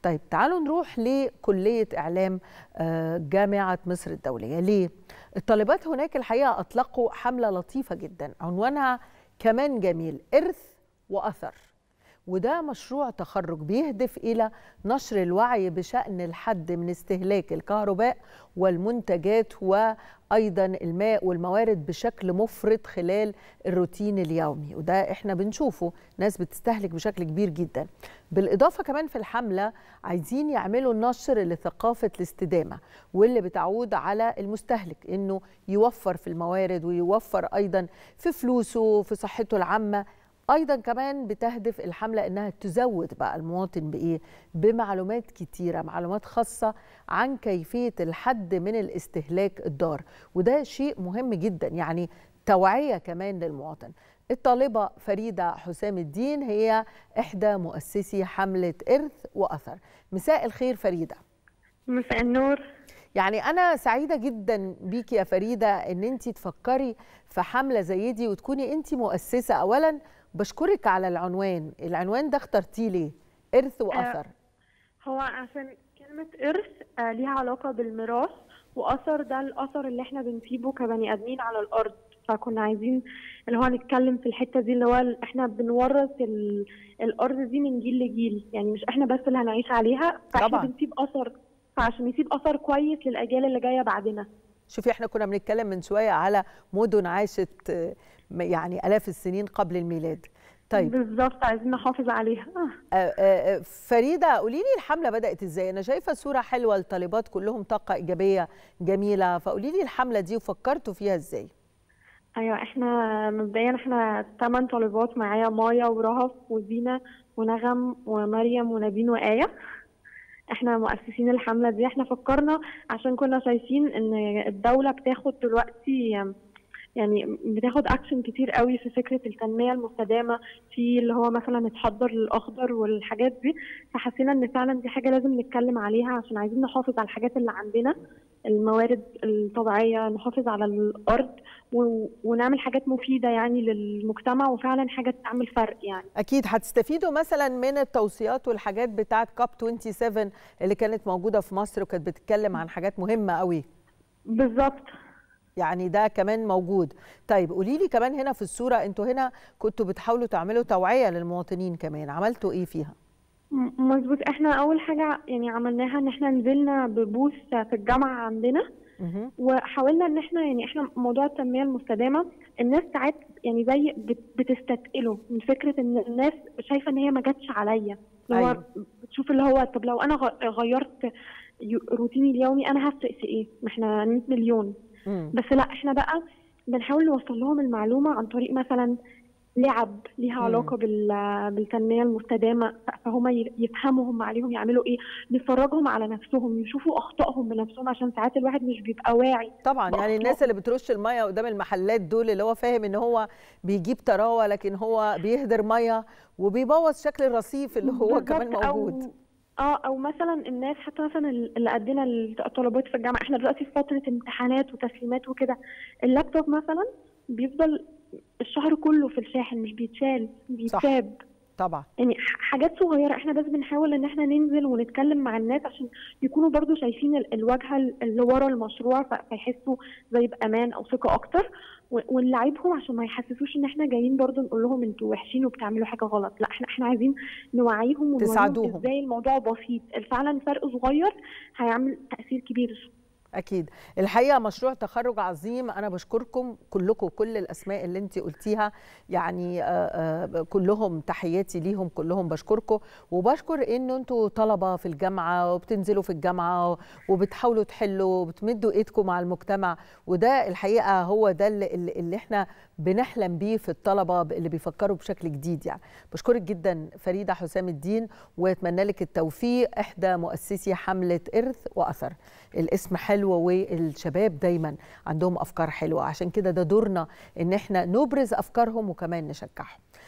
طيب تعالوا نروح لكلية إعلام جامعة مصر الدولية ليه؟ الطالبات هناك الحقيقة أطلقوا حملة لطيفة جدا عنوانها كمان جميل إرث وأثر وده مشروع تخرج بيهدف إلى نشر الوعي بشأن الحد من استهلاك الكهرباء والمنتجات وأيضا الماء والموارد بشكل مفرط خلال الروتين اليومي وده احنا بنشوفه ناس بتستهلك بشكل كبير جدا بالإضافة كمان في الحملة عايزين يعملوا نشر لثقافة الاستدامة واللي بتعود على المستهلك إنه يوفر في الموارد ويوفر أيضا في فلوسه في صحته العامة ايضا كمان بتهدف الحمله انها تزود بقى المواطن بايه بمعلومات كتيره معلومات خاصه عن كيفيه الحد من الاستهلاك الضار وده شيء مهم جدا يعني توعيه كمان للمواطن الطالبه فريده حسام الدين هي احدى مؤسسي حمله ارث واثر مساء الخير فريده مساء النور يعني انا سعيده جدا بيكي يا فريده ان انت تفكري في حمله زي دي وتكوني انت مؤسسه اولا بشكرك على العنوان العنوان ده اخترتيه ليه ارث واثر آه هو عشان كلمه ارث آه ليها علاقه بالميراث واثر ده الاثر اللي احنا بنسيبه كبني ادمين على الارض فكنا عايزين اللي هو نتكلم في الحته دي اللي هو احنا بنورث الارض دي من جيل لجيل يعني مش احنا بس اللي هنعيش عليها فاحنا طبعا. بنسيب اثر فعشان نسيب اثر كويس للاجيال اللي جايه بعدنا شوفي احنا كنا بنتكلم من شويه على مدن عاشت يعني الاف السنين قبل الميلاد طيب بالظبط عايزين نحافظ عليها آآ آآ فريده قولي لي الحمله بدات ازاي انا شايفه صوره حلوه الطالبات كلهم طاقه ايجابيه جميله فقولي لي الحمله دي وفكرتوا فيها ازاي ايوه احنا مبدئيا احنا ثمان طالبات معايا مايا ورهف وزينه ونغم ومريم ونبين وايه احنا مؤسسين الحمله دي احنا فكرنا عشان كنا شايفين ان الدوله بتاخد دلوقتي يعني بتاخد اكشن كتير قوي في فكره التنميه المستدامه في اللي هو مثلا اتحضر للاخضر والحاجات دي فحسينا ان فعلا دي حاجه لازم نتكلم عليها عشان عايزين نحافظ على الحاجات اللي عندنا الموارد الطبيعيه نحافظ على الارض ونعمل حاجات مفيده يعني للمجتمع وفعلا حاجه تعمل فرق يعني اكيد هتستفيدوا مثلا من التوصيات والحاجات بتاعه كاب 27 اللي كانت موجوده في مصر وكانت بتتكلم عن حاجات مهمه قوي بالظبط يعني ده كمان موجود طيب قولي لي كمان هنا في الصوره انتوا هنا كنتوا بتحاولوا تعملوا توعيه للمواطنين كمان عملتوا ايه فيها مظبوط احنا اول حاجه يعني عملناها ان احنا نزلنا ببوث في الجامعه عندنا وحاولنا ان احنا يعني احنا موضوع التنميه المستدامه الناس ساعات يعني زي بتستثقله من فكره ان الناس شايفه ان هي ما جاتش عليا اللي هو أيوة. بتشوف اللي هو طب لو انا غيرت روتيني اليومي انا هفرق في ايه؟ ما احنا 100 مليون مم. بس لا احنا بقى بنحاول نوصل لهم المعلومه عن طريق مثلا لعب ليها علاقه بالتنميه المستدامه فهم يفهموا هم عليهم يعملوا ايه نفرجهم على نفسهم يشوفوا اخطائهم بنفسهم عشان ساعات الواحد مش بيبقى واعي طبعا يعني الناس اللي بترش الميه قدام المحلات دول اللي هو فاهم ان هو بيجيب طراوه لكن هو بيهدر ميه وبيبوظ شكل الرصيف اللي هو كمان موجود أو اه او مثلا الناس حتى مثلا اللي قدنا الطلبات في الجامعه احنا دلوقتي في فتره امتحانات وتسليمات وكده اللابتوب مثلا بيفضل الشهر كله في الشاحن مش بيتشال بيتساب طبعا يعني حاجات صغيره احنا بس بنحاول ان احنا ننزل ونتكلم مع الناس عشان يكونوا برضو شايفين الواجهه اللي ورا المشروع فيحسوا زي بامان او ثقه اكتر ونلعبهم عشان ما يحسسوش ان احنا جايين برضو نقول لهم انتوا وحشين وبتعملوا حاجه غلط لا احنا احنا عايزين نوعيهم تساعدوهم ازاي الموضوع بسيط فعلا فرق صغير هيعمل تاثير كبير اكيد الحقيقه مشروع تخرج عظيم انا بشكركم كلكم كل الاسماء اللي انت قلتيها يعني كلهم تحياتي ليهم كلهم بشكركم وبشكر ان انتوا طلبه في الجامعه وبتنزلوا في الجامعه وبتحاولوا تحلوا وبتمدوا ايدكم مع المجتمع وده الحقيقه هو ده اللي, اللي احنا بنحلم بيه في الطلبه اللي بيفكروا بشكل جديد يعني بشكرك جدا فريده حسام الدين واتمنى لك التوفيق احدى مؤسسي حمله ارث واثر الاسم حلو والشباب دايما عندهم افكار حلوه عشان كده ده دورنا ان احنا نبرز افكارهم وكمان نشجعهم